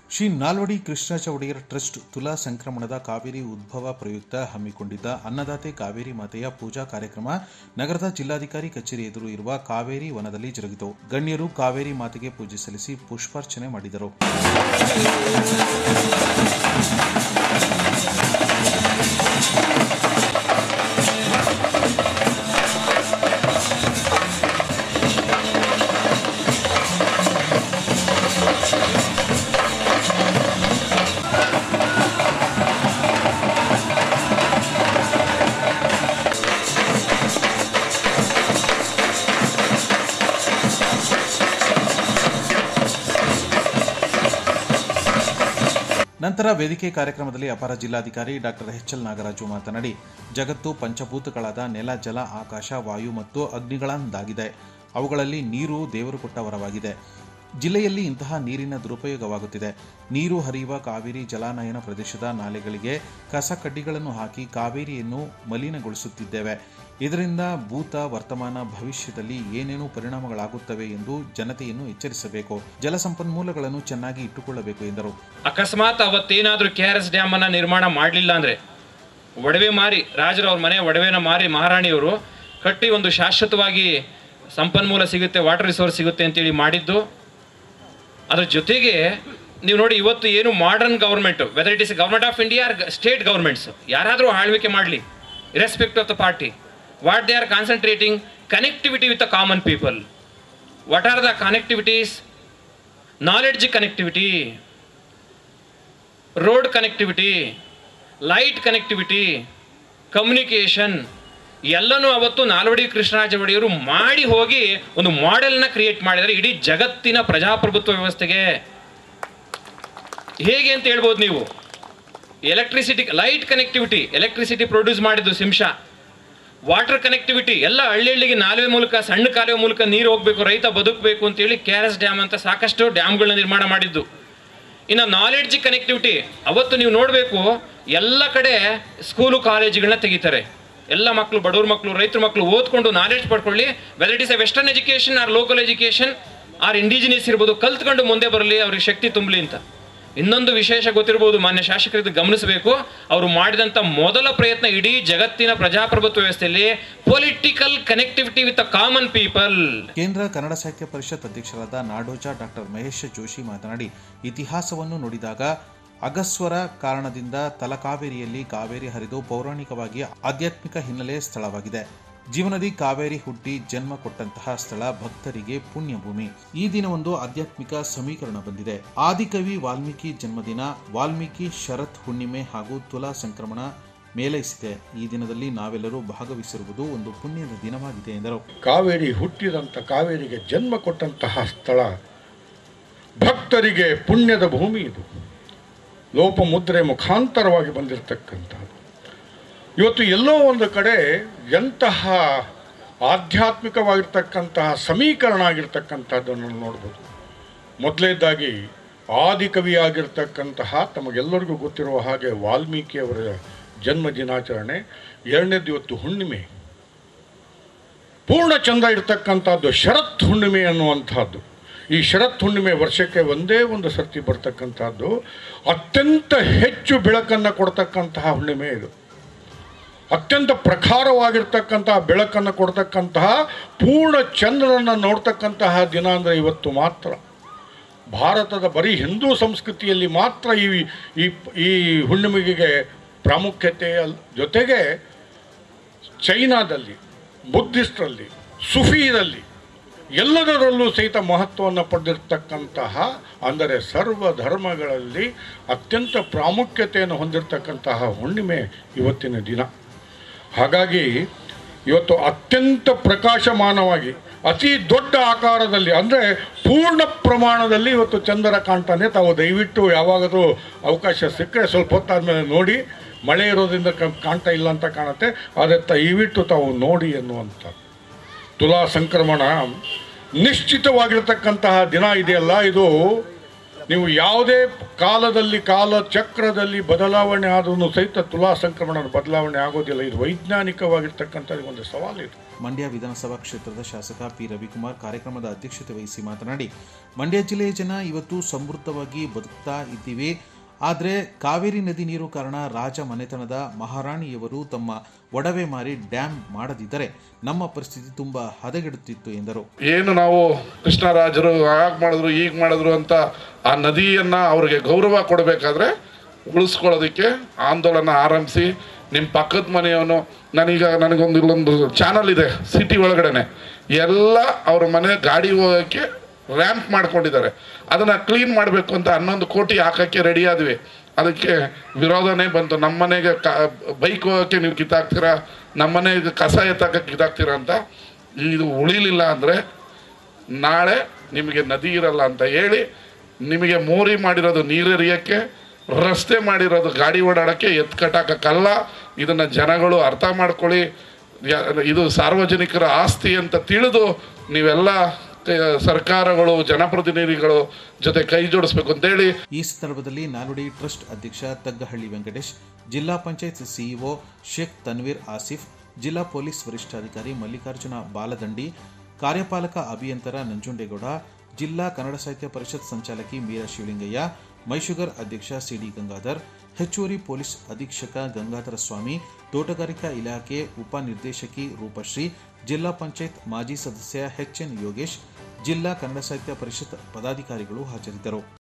ಶ್ರೀ ನಾಲ್ವಡಿ ಕೃಷ್ಣಚ ಒಡೆಯರ್ ಟ್ರಸ್ಟ್ ತುಲಾ ಸಂಕ್ರಮಣದ ಕಾವೇರಿ ಉದ್ಭವ ಪ್ರಯುಕ್ತ ಹಮ್ಮಿಕೊಂಡಿದ್ದ ಅನ್ನದಾತೆ ಕಾವೇರಿ ಮಾತೆಯ ಪೂಜಾ ಕಾರ್ಯಕ್ರಮ ನಗರದ ಜಿಲ್ಲಾಧಿಕಾರಿ ಕಚೇರಿ ಎದುರು ಇರುವ ಕಾವೇರಿ ವನದಲ್ಲಿ ಜರುಗಿತು ಗಣ್ಯರು ಕಾವೇರಿ ಮಾತೆಗೆ ಪೂಜೆ ಸಲ್ಲಿಸಿ ಪುಷ್ಪಾರ್ಚನೆ ಮಾಡಿದರು ನಂತರ ವೇದಿಕೆ ಕಾರ್ಯಕ್ರಮದಲ್ಲಿ ಅಪರ ಜಿಲ್ಲಾಧಿಕಾರಿ ಡಾಕ್ಟರ್ ಎಚ್ ಎಲ್ ನಾಗರಾಜು ಮಾತನಾಡಿ ಜಗತ್ತು ಪಂಚಭೂತಗಳಾದ ನೆಲ ಜಲ ಆಕಾಶ ವಾಯು ಮತ್ತು ಅಗ್ನಿಗಳಂದಾಗಿದೆ ಅವುಗಳಲ್ಲಿ ನೀರು ದೇವರು ಕೊಟ್ಟ ವರವಾಗಿದೆ ಜಿಲ್ಲೆಯಲ್ಲಿ ಇಂತಹ ನೀರಿನ ದುರುಪಯೋಗವಾಗುತ್ತಿದೆ ನೀರು ಹರಿಯುವ ಕಾವೇರಿ ಜಲಾನಯನ ಪ್ರದೇಶದ ನಾಲೆಗಳಿಗೆ ಕಸ ಕಡ್ಡಿಗಳನ್ನು ಹಾಕಿ ಕಾವೇರಿಯನ್ನು ಮಲಿನಗೊಳಿಸುತ್ತಿದ್ದೇವೆ ಇದರಿಂದ ಭೂತ ವರ್ತಮಾನ ಭವಿಷ್ಯದಲ್ಲಿ ಏನೇನು ಪರಿಣಾಮಗಳಾಗುತ್ತವೆ ಎಂದು ಜನತೆಯನ್ನು ಎಚ್ಚರಿಸಬೇಕು ಜಲಸಂಪನ್ಮೂಲಗಳನ್ನು ಚೆನ್ನಾಗಿ ಇಟ್ಟುಕೊಳ್ಳಬೇಕು ಎಂದರು ಅಕಸ್ಮಾತ್ ಅವತ್ತೇನಾದರೂ ಕೆ ಆರ್ ಎಸ್ ಡ್ಯಾಮ್ ಅನ್ನ ನಿರ್ಮಾಣ ಮಾಡಲಿಲ್ಲ ಅಂದ್ರೆ ಒಡವೆ ಮಾರಿ ರಾಜರವ್ರ ಮನೆ ಒಡವೆನ ಮಾರಿ ಮಹಾರಾಣಿಯವರು ಕಟ್ಟಿ ಒಂದು ಶಾಶ್ವತವಾಗಿ ಸಂಪನ್ಮೂಲ ಸಿಗುತ್ತೆ ವಾಟರ್ ರಿಸೋರ್ಸ್ ಸಿಗುತ್ತೆ ಅಂತೇಳಿ ಮಾಡಿದ್ದು ಅದ್ರ ಜೊತೆಗೆ ನೀವು ನೋಡಿ ಇವತ್ತು ಏನು modern government whether it is government of India state governments ಯಾರಾದರೂ ಆಳ್ವಿಕೆ ಮಾಡಲಿ irrespective of the party what they are concentrating connectivity with the common people what are the connectivities knowledge connectivity road connectivity light connectivity communication ಎಲ್ಲನೂ ಅವತ್ತು ನಾಲ್ವಡಿ ಕೃಷ್ಣರಾಜ ಒಡೆಯರು ಮಾಡಿ ಹೋಗಿ ಒಂದು ಮಾಡೆಲ್ನ create ಮಾಡಿದರೆ ಇಡೀ ಜಗತ್ತಿನ ಪ್ರಜಾಪ್ರಭುತ್ವ ವ್ಯವಸ್ಥೆಗೆ ಹೇಗೆ ಅಂತ ಹೇಳ್ಬೋದು ನೀವು electricity light connectivity electricity produce ಮಾಡಿದ್ದು ಸಿಂಶಾ ವಾಟರ್ ಕನೆಕ್ಟಿವಿಟಿ ಎಲ್ಲ ಹಳ್ಳಿ ಹಳ್ಳಿಗೆ ನಾಲುವೆ ಮೂಲಕ ಸಣ್ಣ ಕಾಲುವೆ ಮೂಲಕ ನೀರು ಹೋಗಬೇಕು ರೈತ ಬದುಕಬೇಕು ಅಂತೇಳಿ ಕೆ ಆರ್ ಎಸ್ ಡ್ಯಾಮ್ ಅಂತ ಸಾಕಷ್ಟು ಡ್ಯಾಮ್ಗಳನ್ನ ನಿರ್ಮಾಣ ಮಾಡಿದ್ದು ಇನ್ನು ನಾಲೆಡ್ಜ್ ಕನೆಕ್ಟಿವಿಟಿ ಅವತ್ತು ನೀವು ನೋಡಬೇಕು ಎಲ್ಲ ಕಡೆ ಸ್ಕೂಲು ಕಾಲೇಜುಗಳನ್ನ ತೆಗಿತಾರೆ ಎಲ್ಲ ಮಕ್ಕಳು ಬಡವ್ರ ಮಕ್ಕಳು ರೈತರ ಮಕ್ಕಳು ಓದ್ಕೊಂಡು ನಾಲೆಡ್ಜ್ ಪಡ್ಕೊಳ್ಳಿ whether it is a western education or local education or indigenous ಇರ್ಬೋದು ಕಲ್ತ್ಕೊಂಡು ಮುಂದೆ ಬರಲಿ ಅವ್ರಿಗೆ ಶಕ್ತಿ ತುಂಬಲಿ ಅಂತ ಇನ್ನೊಂದು ವಿಶೇಷ ಗೊತ್ತಿರ್ಬೋದು ಮಾನ್ಯ ಶಾಸಕರಿದ್ದು ಗಮನಿಸಬೇಕು ಅವರು ಮಾಡಿದಂಥ ಮೊದಲ ಪ್ರಯತ್ನ ಇಡೀ ಜಗತ್ತಿನ ಪ್ರಜಾಪ್ರಭುತ್ವ ವ್ಯವಸ್ಥೆಯಲ್ಲಿ political connectivity with the common people ಕೇಂದ್ರ ಕನ್ನಡ ಸಾಹಿತ್ಯ ಪರಿಷತ್ ಅಧ್ಯಕ್ಷರಾದ ನಾಡೋಜ ಡಾಕ್ಟರ್ ಮಹೇಶ್ ಜೋಶಿ ಮಾತನಾಡಿ ಇತಿಹಾಸವನ್ನು ನೋಡಿದಾಗ ಅಗಸ್ವರ ಕಾರಣದಿಂದ ತಲಕಾವೇರಿಯಲ್ಲಿ ಕಾವೇರಿ ಹರಿದು ಪೌರಾಣಿಕವಾಗಿ ಆಧ್ಯಾತ್ಮಿಕ ಹಿನ್ನೆಲೆ ಸ್ಥಳವಾಗಿದೆ ಜೀವನದಿ ಕಾವೇರಿ ಹುಟ್ಟಿ ಜನ್ಮ ಕೊಟ್ಟಂತಹ ಸ್ಥಳ ಭಕ್ತರಿಗೆ ಪುಣ್ಯ ಭೂಮಿ ಈ ದಿನವೊಂದು ಆಧ್ಯಾತ್ಮಿಕ ಸಮೀಕರಣ ಬಂದಿದೆ ಆದಿಕವಿ ವಾಲ್ಮೀಕಿ ಜನ್ಮದಿನ ವಾಲ್ಮೀಕಿ ಶರತ್ ಹುಣ್ಣಿಮೆ ಹಾಗೂ ತುಲಾ ಸಂಕ್ರಮಣ ಮೇಲೈಸಿದೆ ಈ ದಿನದಲ್ಲಿ ನಾವೆಲ್ಲರೂ ಭಾಗವಹಿಸಿರುವುದು ಒಂದು ಪುಣ್ಯದ ದಿನವಾಗಿದೆ ಎಂದರು ಕಾವೇರಿ ಹುಟ್ಟಿದಂಥ ಕಾವೇರಿಗೆ ಜನ್ಮ ಕೊಟ್ಟಂತಹ ಸ್ಥಳ ಭಕ್ತರಿಗೆ ಪುಣ್ಯದ ಭೂಮಿ ಇದು ಲೋಪಮುದ್ರೆ ಮುಖಾಂತರವಾಗಿ ಬಂದಿರತಕ್ಕಂಥದ್ದು ಇವತ್ತು ಎಲ್ಲೋ ಒಂದು ಕಡೆ ಎಂತಹ ಆಧ್ಯಾತ್ಮಿಕವಾಗಿರ್ತಕ್ಕಂತಹ ಸಮೀಕರಣ ಆಗಿರ್ತಕ್ಕಂಥದ್ದನ್ನು ನೋಡ್ಬೋದು ಮೊದಲೇದಾಗಿ ಆದಿಕವಿಯಾಗಿರ್ತಕ್ಕಂತಹ ತಮಗೆಲ್ಲರಿಗೂ ಗೊತ್ತಿರುವ ಹಾಗೆ ವಾಲ್ಮೀಕಿಯವರ ಜನ್ಮ ದಿನಾಚರಣೆ ಎರಡನೇದು ಇವತ್ತು ಹುಣ್ಣಿಮೆ ಪೂರ್ಣ ಚಂದ ಇರ್ತಕ್ಕಂಥದ್ದು ಶರತ್ ಹುಣ್ಣಿಮೆ ಅನ್ನುವಂಥದ್ದು ಈ ಶರತ್ ಹುಣ್ಣಿಮೆ ವರ್ಷಕ್ಕೆ ಒಂದೇ ಒಂದು ಸರ್ತಿ ಬರ್ತಕ್ಕಂಥದ್ದು ಅತ್ಯಂತ ಹೆಚ್ಚು ಬೆಳಕನ್ನು ಕೊಡ್ತಕ್ಕಂತಹ ಹುಣ್ಣಿಮೆ ಇದು ಅತ್ಯಂತ ಪ್ರಖರವಾಗಿರ್ತಕ್ಕಂತಹ ಬೆಳಕನ್ನು ಕೊಡ್ತಕ್ಕಂತಹ ಪೂರ್ಣ ಚಂದ್ರನನ್ನು ನೋಡ್ತಕ್ಕಂತಹ ದಿನ ಅಂದರೆ ಇವತ್ತು ಮಾತ್ರ ಭಾರತದ ಬರೀ ಹಿಂದೂ ಸಂಸ್ಕೃತಿಯಲ್ಲಿ ಮಾತ್ರ ಈ ಈ ಈ ಹುಣ್ಣಿಮೆಗೆ ಪ್ರಾಮುಖ್ಯತೆಯ ಜೊತೆಗೆ ಚೈನಾದಲ್ಲಿ ಬುದ್ಧಿಸ್ಟ್ರಲ್ಲಿ ಸುಫಿಯಲ್ಲಿ ಎಲ್ಲದರಲ್ಲೂ ಸಹಿತ ಮಹತ್ವವನ್ನು ಪಡೆದಿರ್ತಕ್ಕಂತಹ ಅಂದರೆ ಸರ್ವ ಧರ್ಮಗಳಲ್ಲಿ ಅತ್ಯಂತ ಪ್ರಾಮುಖ್ಯತೆಯನ್ನು ಹೊಂದಿರತಕ್ಕಂತಹ ಹುಣ್ಣಿಮೆ ಇವತ್ತಿನ ದಿನ ಹಾಗಾಗಿ ಇವತ್ತು ಅತ್ಯಂತ ಪ್ರಕಾಶಮಾನವಾಗಿ ಅತಿ ದೊಡ್ಡ ಆಕಾರದಲ್ಲಿ ಅಂದರೆ ಪೂರ್ಣ ಪ್ರಮಾಣದಲ್ಲಿ ಇವತ್ತು ಚಂದ್ರ ಕಾಣ್ತಾನೆ ತಾವು ದಯವಿಟ್ಟು ಯಾವಾಗಲೂ ಅವಕಾಶ ಸಿಕ್ಕರೆ ಸ್ವಲ್ಪ ಹೊತ್ತಾದ್ಮೇಲೆ ನೋಡಿ ಮಳೆ ಇರೋದ್ರಿಂದ ಕ- ಕಾಣ್ತಾ ಇಲ್ಲ ಅಂತ ಕಾಣುತ್ತೆ ಆದರೆ ದಯವಿಟ್ಟು ತಾವು ನೋಡಿ ಎನ್ನುವಂಥ ತುಲಾ ಸಂಕ್ರಮಣ ನಿಶ್ಚಿತವಾಗಿರ್ತಕ್ಕಂತಹ ದಿನ ಇದೆಯಲ್ಲ ಇದು ನೀವು ಯಾವುದೇ ಕಾಲದಲ್ಲಿ ಕಾಲ ಚಕ್ರದಲ್ಲಿ ಬದಲಾವಣೆ ಆದ್ರೂ ಸಹಿತ ತುಲಾ ಸಂಕ್ರಮಣದ ಬದಲಾವಣೆ ಆಗೋದಿಲ್ಲ ಇದು ವೈಜ್ಞಾನಿಕವಾಗಿರ್ತಕ್ಕಂಥ ಒಂದು ಸವಾಲು ಇದು ಮಂಡ್ಯ ವಿಧಾನಸಭಾ ಕ್ಷೇತ್ರದ ಶಾಸಕ ಪಿ ರವಿಕುಮಾರ್ ಕಾರ್ಯಕ್ರಮದ ಅಧ್ಯಕ್ಷತೆ ವಹಿಸಿ ಮಾತನಾಡಿ ಮಂಡ್ಯ ಜಿಲ್ಲೆಯ ಜನ ಇವತ್ತು ಸಮೃದ್ಧವಾಗಿ ಬದುಕ್ತಾ ಇದ್ದೀವಿ ಆದರೆ ಕಾವೇರಿ ನದಿ ನೀರು ಕಾರಣ ರಾಜ ಮನೆತನದ ಮಹಾರಾಣಿಯವರು ತಮ್ಮ ಒಡವೆ ಮಾರಿ ಡ್ಯಾಮ್ ಮಾಡದಿದ್ದರೆ ನಮ್ಮ ಪರಿಸ್ಥಿತಿ ತುಂಬ ಹದಗೆಡುತ್ತಿತ್ತು ಎಂದರು ಏನು ನಾವು ಕೃಷ್ಣರಾಜರು ಹಾಗೆ ಮಾಡಿದ್ರು ಈಗ ಮಾಡಿದ್ರು ಅಂತ ಆ ನದಿಯನ್ನ ಅವ್ರಿಗೆ ಗೌರವ ಕೊಡಬೇಕಾದ್ರೆ ಉಳಿಸ್ಕೊಳ್ಳೋದಕ್ಕೆ ಆಂದೋಲನ ಆರಂಭಿಸಿ ನಿಮ್ಮ ಪಕ್ಕದ ಮನೆಯವನು ನನಗೀಗ ನನಗೊಂದು ಇಲ್ಲೊಂದು ಚಾನಲ್ ಇದೆ ಸಿಟಿ ಒಳಗಡೆನೆ ಎಲ್ಲ ಅವ್ರ ಮನೆ ಗಾಡಿ ಹೋಗೋಕ್ಕೆ ರ್ಯಾಂಪ್ ಮಾಡ್ಕೊಂಡಿದ್ದಾರೆ ಅದನ್ನು ಕ್ಲೀನ್ ಮಾಡಬೇಕು ಅಂತ ಹನ್ನೊಂದು ಕೋಟಿ ಹಾಕೋಕ್ಕೆ ರೆಡಿ ಆದ್ವಿ ಅದಕ್ಕೆ ವಿರೋಧನೇ ಬಂತು ನಮ್ಮ ಮನೆಗೆ ಕ ಬೈಕ್ ಹೋಗೋಕ್ಕೆ ನೀವು ಕಿತ್ತಾಕ್ತೀರಾ ನಮ್ಮ ಮನೆಗೆ ಕಸ ಎತ್ತಕ್ಕೆ ಕಿತ್ತಾಕ್ತೀರಾ ಅಂತ ಇದು ಉಳಿಲಿಲ್ಲ ಅಂದರೆ ನಾಳೆ ನಿಮಗೆ ನದಿ ಇರಲ್ಲ ಅಂತ ಹೇಳಿ ನಿಮಗೆ ಮೋರಿ ಮಾಡಿರೋದು ನೀರೆರಿಯೋಕ್ಕೆ ರಸ್ತೆ ಮಾಡಿರೋದು ಗಾಡಿ ಓಡಾಡೋಕ್ಕೆ ಎತ್ ಕಟ್ಟಾಕಕ್ಕಲ್ಲ ಇದನ್ನು ಜನಗಳು ಅರ್ಥ ಮಾಡ್ಕೊಳ್ಳಿ ಯ- ಇದು ಸಾರ್ವಜನಿಕರ ಆಸ್ತಿ ಅಂತ ತಿಳಿದು ನೀವೆಲ್ಲ ಕ- ಸರ್ಕಾರಗಳು ಜನಪ್ರತಿನಿಧಿಗಳು ಜೊತೆ ಕೈ ಜೋಡಿಸ್ಬೇಕು ಅಂತೇಳಿ ಈ ಸಂದರ್ಭದಲ್ಲಿ ನಾನುಡಿ ಟ್ರಸ್ಟ್ ಅಧ್ಯಕ್ಷ ತಗ್ಗಹಳ್ಳಿ ವೆಂಕಟೇಶ್ ಜಿಲ್ಲಾ ಪಂಚಾಯತ್ ಸಿಇಒ ಶೇಖ್ ತನ್ವೀರ್ ಆಸಿಫ್ ಜಿಲ್ಲಾ ಪೊಲೀಸ್ ವರಿಷ್ಠಾಧಿಕಾರಿ ಮಲ್ಲಿಕಾರ್ಜುನ ಬಾಲದಂಡಿ ಕಾರ್ಯಪಾಲಕ ಅಭಿಯಂತರ ನಂಜುಂಡೇಗೌಡ ಜಿಲ್ಲಾ ಕನ್ನಡ ಸಾಹಿತ್ಯ ಪರಿಷತ್ ಸಂಚಾಲಕಿ ಮೀರಾ ಶಿವಲಿಂಗಯ್ಯ ಮೈಶುಗರ್ ಅಧ್ಯಕ್ಷ ಸಿಡಿ ಗಂಗಾಧರ್ ಹೆಚ್ಚುವರಿ ಪೊಲೀಸ್ ಅಧೀಕ್ಷಕ ಗಂಗಾಧರ ಸ್ವಾಮಿ ತೋಟಗಾರಿಕಾ ಇಲಾಖೆ ಉಪನಿರ್ದೇಶಕಿ ರೂಪಶ್ರೀ ಜಿಲ್ಲಾ ಪಂಚಾಯತ್ ಮಾಜಿ ಸದಸ್ಯ ಎಚ್ಎನ್ ಯೋಗೇಶ್ ಜಿಲ್ಲಾ ಕನ್ನಡ ಸಾಹಿತ್ಯ ಪರಿಷತ್ ಪದಾಧಿಕಾರಿಗಳು ಹಾಜರಿದ್ದರು